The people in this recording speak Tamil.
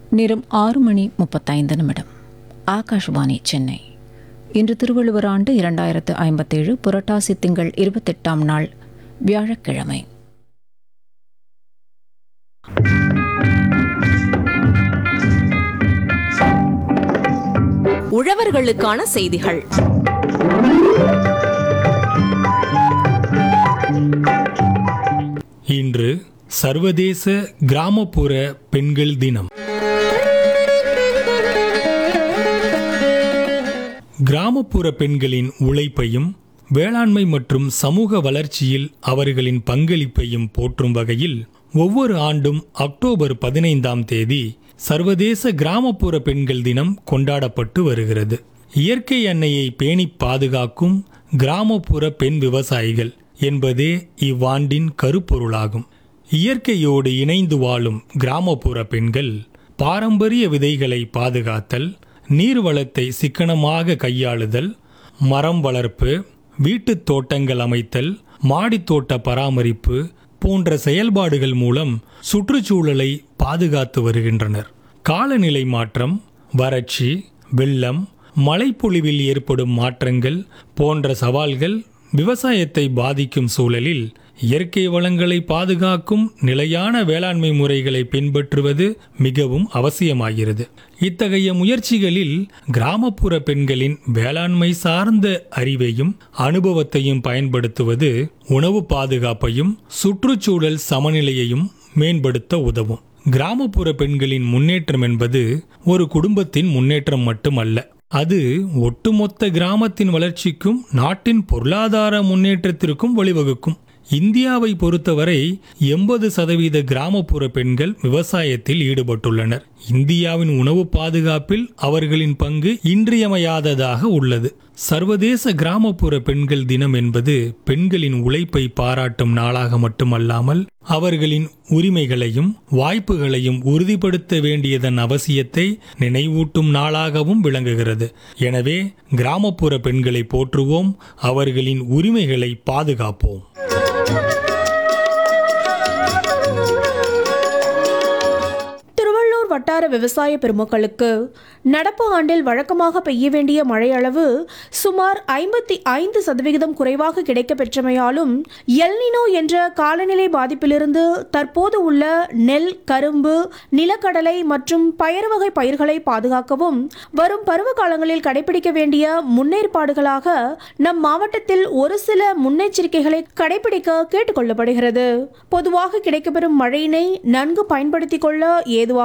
நேரம் ஆறு மணி முப்பத்தைந்து நிமிடம் ஆகாஷ்வாணி சென்னை இன்று திருவள்ளுவர் ஆண்டு இரண்டாயிரத்து ஐம்பத்தேழு புரட்டாசி திங்கள் இருபத்தெட்டாம் நாள் வியாழக்கிழமை உழவர்களுக்கான செய்திகள் இன்று சர்வதேச கிராமப்புற பெண்கள் தினம் கிராமப்புற பெண்களின் உழைப்பையும் வேளாண்மை மற்றும் சமூக வளர்ச்சியில் அவர்களின் பங்களிப்பையும் போற்றும் வகையில் ஒவ்வொரு ஆண்டும் அக்டோபர் பதினைந்தாம் தேதி சர்வதேச கிராமப்புற பெண்கள் தினம் கொண்டாடப்பட்டு வருகிறது இயற்கை எண்ணெயை பேணிப் பாதுகாக்கும் கிராமப்புற பெண் விவசாயிகள் என்பதே இவ்வாண்டின் கருப்பொருளாகும் இயற்கையோடு இணைந்து வாழும் கிராமப்புற பெண்கள் பாரம்பரிய விதைகளை பாதுகாத்தல் நீர்வளத்தை சிக்கனமாக கையாளுதல் மரம் வளர்ப்பு வீட்டுத் தோட்டங்கள் அமைத்தல் மாடித்தோட்ட பராமரிப்பு போன்ற செயல்பாடுகள் மூலம் சுற்றுச்சூழலை பாதுகாத்து வருகின்றனர் காலநிலை மாற்றம் வறட்சி வெள்ளம் மழைப்பொழிவில் ஏற்படும் மாற்றங்கள் போன்ற சவால்கள் விவசாயத்தை பாதிக்கும் சூழலில் இயற்கை வளங்களை பாதுகாக்கும் நிலையான வேளாண்மை முறைகளை பின்பற்றுவது மிகவும் அவசியமாகிறது இத்தகைய முயற்சிகளில் கிராமப்புற பெண்களின் வேளாண்மை சார்ந்த அறிவையும் அனுபவத்தையும் பயன்படுத்துவது உணவு பாதுகாப்பையும் சுற்றுச்சூழல் சமநிலையையும் மேம்படுத்த உதவும் கிராமப்புற பெண்களின் முன்னேற்றம் என்பது ஒரு குடும்பத்தின் முன்னேற்றம் மட்டுமல்ல அது ஒட்டுமொத்த கிராமத்தின் வளர்ச்சிக்கும் நாட்டின் பொருளாதார முன்னேற்றத்திற்கும் வழிவகுக்கும் இந்தியாவை பொறுத்தவரை எண்பது சதவீத கிராமப்புற பெண்கள் விவசாயத்தில் ஈடுபட்டுள்ளனர் இந்தியாவின் உணவு பாதுகாப்பில் அவர்களின் பங்கு இன்றியமையாததாக உள்ளது சர்வதேச கிராமப்புற பெண்கள் தினம் என்பது பெண்களின் உழைப்பை பாராட்டும் நாளாக மட்டுமல்லாமல் அவர்களின் உரிமைகளையும் வாய்ப்புகளையும் உறுதிப்படுத்த வேண்டியதன் அவசியத்தை நினைவூட்டும் நாளாகவும் விளங்குகிறது எனவே கிராமப்புற பெண்களை போற்றுவோம் அவர்களின் உரிமைகளை பாதுகாப்போம் திருவள்ளூர் வட்டார விவசாய பெருமக்களுக்கு நடப்பு ஆண்டில் வழக்கமாக பெய்ய வேண்டிய மழை அளவு சுமார் ஐம்பத்தி ஐந்து சதவிகிதம் குறைவாக கிடைக்கப் பெற்றமையாலும் எல்னினோ என்ற காலநிலை பாதிப்பிலிருந்து தற்போது உள்ள நெல் கரும்பு நிலக்கடலை மற்றும் பயறு வகை பயிர்களை பாதுகாக்கவும் வரும் பருவ காலங்களில் கடைபிடிக்க வேண்டிய முன்னேற்பாடுகளாக நம் மாவட்டத்தில் ஒரு சில முன்னெச்சரிக்கைகளை கடைபிடிக்க கேட்டுக்கொள்ளப்படுகிறது பொதுவாக கிடைக்கப்பெறும் மழையினை நன்கு பயன்படுத்திக் கொள்ள ஏதுவாக